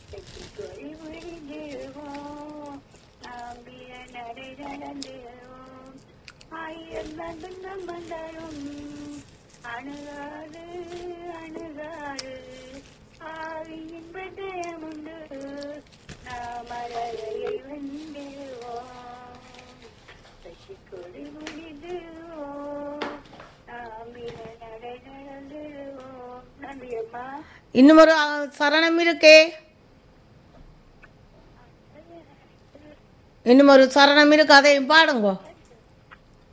வெற்றிக்கொடி முடிஞ்சிடுவோம் நாம் வீர நடை நடந்திடுவோம் ஆயிரம் நடுங்கம் வந்தாலும் அணுகாது அணுகாது ஆவியின் பட்டயம் உண்டு நாம் அழகையை வென்றிடுவோம் வெற்றிக்கொடி முடிஞ்சிடுவோம் நாம் வீர நடை நடந்திடுவோம் நன்றி அம்மா இன்னும் ஒரு அஹ், சரணம் இருக்கே இன்னும் ஒரு சரணம் இருக்கு அதையும் பாடுங்கோ